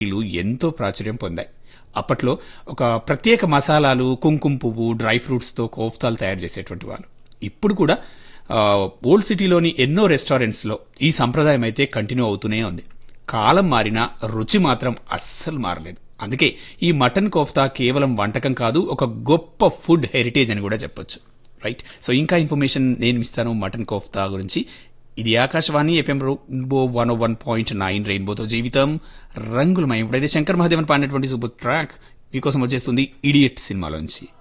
ఇలు ఎంతో ప్రాచుర్యం పొందాయి అప్పట్లో ఒక ప్రత్యేక మసాలాలు కుంకుమ పువ్వు డ్రై ఫ్రూట్స్తో కోఫ్తాలు తయారు చేసేటువంటి వాళ్ళు ఇప్పుడు కూడా ఆ, ఓల్డ్ సిటీలోని ఎన్నో రెస్టారెంట్స్లో ఈ సంప్రదాయం అయితే కంటిన్యూ అవుతూనే ఉంది కాలం మారినా రుచి మాత్రం అస్సలు మారలేదు అందుకే ఈ మటన్ కోఫ్తా కేవలం వంటకం కాదు ఒక గొప్ప ఫుడ్ హెరిటేజ్ అని కూడా చెప్పొచ్చు రైట్ సో ఇంకా ఇన్ఫర్మేషన్ నేను ఇస్తాను మటన్ కోఫ్తా గురించి ఇది Akashvani FM rainbow one one point nine రెయిన్బోతో జీవితం రంగులమయం ఇప్పుడైతే శంకర్ మహాదేవన్ పాడినటువంటి సూపర్ ట్రాక్ మీకోసం వచ్చేస్తుంది ఇడియట్ సినిమాలోంచి